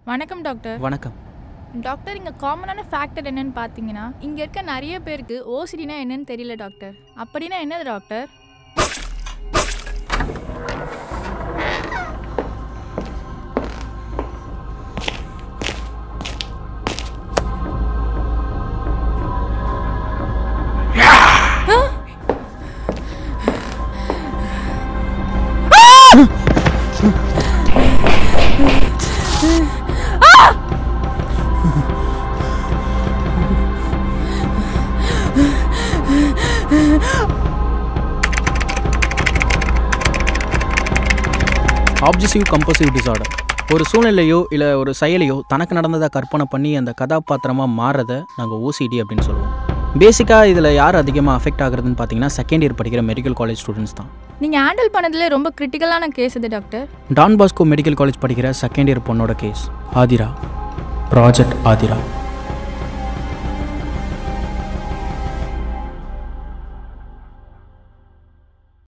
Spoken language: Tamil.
வணக்கம் டாக்டர் வணக்கம் டாக்டர் இங்கே காமனான ஃபேக்டர் என்னன்னு பார்த்தீங்கன்னா இங்கே இருக்க நிறைய பேருக்கு ஓசிடினா என்னன்னு தெரியல டாக்டர் அப்படின்னா என்னது டாக்டர் ஆப்ஜெசிவ் கம்பல்சிவ் டிசார்டர் ஒரு சூழ்நிலையோ இல்லை ஒரு செயலையோ தனக்கு நடந்ததை கற்பனை பண்ணி அந்த கதாபாத்திரமாக மாறுறதை நாங்கள் ஓசிடி அப்படின்னு சொல்லுவோம் பேசிக்காக இதில் யார் அதிகமாக அஃபெக்ட் ஆகுறதுன்னு பார்த்தீங்கன்னா செகண்ட் இயர் படிக்கிற மெடிக்கல் காலேஜ் ஸ்டூடெண்ட்ஸ் தான் நீங்கள் ஹேண்டில் பண்ணதுல ரொம்ப கிரிட்டிக்கலான கேஸ் இது doctor Don Bosco medical college படிக்கிற செகண்ட் இயர் பொண்ணோட கேஸ் ஆதிரா ப்ராஜெக்ட் ஆதிரா